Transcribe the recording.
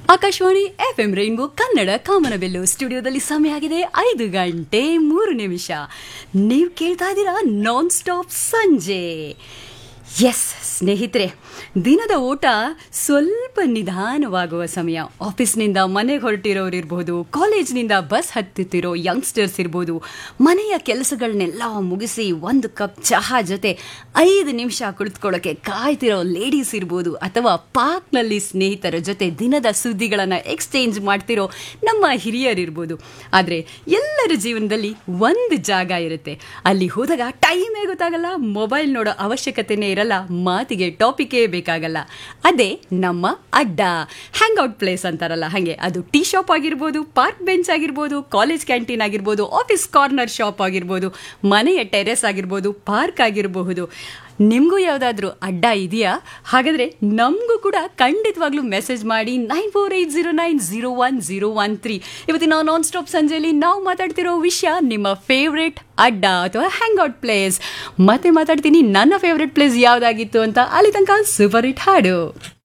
Akashvani F M rainbow Kannada ಕಾಮನಬೆಲ್ಲು ಸ್ಟುಡಿಯೋದಲ್ಲಿ ಸಮಯ ಆಗಿದೆ ಐದು ಗಂಟೆ ಮೂರು ನಿಮಿಷ ನೀವು ಕೇಳ್ತಾ ಇದ್ದೀರಾ ನಾನ್ ಸ್ಟಾಪ್ ಸಂಜೆ ಎಸ್ ಸ್ನೇಹಿತರೆ ದಿನದ ಓಟ ಸ್ವಲ್ಪ ನಿಧಾನವಾಗುವ ಸಮಯ ಆಫೀಸ್ನಿಂದ ಮನೆಗೆ ಹೊರಟಿರೋರು ಇರ್ಬೋದು ಕಾಲೇಜ್ನಿಂದ ಬಸ್ ಹತ್ತುತ್ತಿರೋ ಯಂಗ್ಸ್ಟರ್ಸ್ ಇರ್ಬೋದು ಮನೆಯ ಕೆಲಸಗಳನ್ನೆಲ್ಲ ಮುಗಿಸಿ ಒಂದು ಕಪ್ ಚಹಾ ಜೊತೆ ಐದು ನಿಮಿಷ ಕುಳಿತುಕೊಳ್ಳೋಕೆ ಕಾಯ್ತಿರೋ ಲೇಡೀಸ್ ಇರ್ಬೋದು ಅಥವಾ ಪಾರ್ಕ್ನಲ್ಲಿ ಸ್ನೇಹಿತರ ಜೊತೆ ದಿನದ ಸುದ್ದಿಗಳನ್ನು ಎಕ್ಸ್ಚೇಂಜ್ ಮಾಡ್ತಿರೋ ನಮ್ಮ ಹಿರಿಯರಿರ್ಬೋದು ಆದರೆ ಎಲ್ಲರ ಜೀವನದಲ್ಲಿ ಒಂದು ಜಾಗ ಇರುತ್ತೆ ಅಲ್ಲಿ ಹೋದಾಗ ಟೈಮೇ ಗೊತ್ತಾಗಲ್ಲ ಮೊಬೈಲ್ ನೋಡೋ ಅವಶ್ಯಕತೆನೇ ಇರಲ್ಲ ಮಾತಿಗೆ ಟಾಪಿಕೇ ಬೇಕಾಗಲ್ಲ ಅದೇ ನಮ್ಮ ಅಡ್ಡ ಹ್ಯಾಂಗ್ ಔಟ್ ಪ್ಲೇಸ್ ಅಂತಾರಲ್ಲ ಹಾಗೆ ಅದು ಟೀ ಶಾಪ್ ಆಗಿರ್ಬೋದು ಪಾರ್ಕ್ ಬೆಂಚ್ ಆಗಿರ್ಬೋದು ಕಾಲೇಜ್ ಕ್ಯಾಂಟೀನ್ ಆಗಿರ್ಬೋದು ಆಫೀಸ್ ಕಾರ್ನರ್ ಶಾಪ್ ಆಗಿರ್ಬೋದು ಮನೆಯ ಟೆರೆಸ್ ಆಗಿರ್ಬೋದು ಪಾರ್ಕ್ ಆಗಿರಬಹುದು ನಿಮಗೂ ಯಾವುದಾದ್ರೂ ಅಡ್ಡ ಇದೆಯಾ ಹಾಗಾದರೆ ನಮಗೂ ಕೂಡ ಖಂಡಿತವಾಗ್ಲೂ ಮೆಸೇಜ್ ಮಾಡಿ nine four eight zero nine zero one zero one three ಇವತ್ತಿನ ನಾನ್ ಸ್ಟಾಪ್ ಸಂಜೆಯಲ್ಲಿ ನಾವು ಮಾತಾಡ್ತಿರೋ ವಿಷಯ ನಿಮ್ಮ ಫೇವ್ರೆಟ್ ಅಡ್ಡ ಅಥವಾ ಹ್ಯಾಂಗ್ ಔಟ್ ಪ್ಲೇಸ್ ಮತ್ತೆ ಮಾತಾಡ್ತೀನಿ ನನ್ನ ಫೇವ್ರೆಟ್ ಪ್ಲೇಸ್ ಯಾವುದಾಗಿತ್ತು ಅಂತ ಅಲ್ಲಿ ತನಕ ಸೂಪರ್ ಹಿಟ್ ಹಾಡು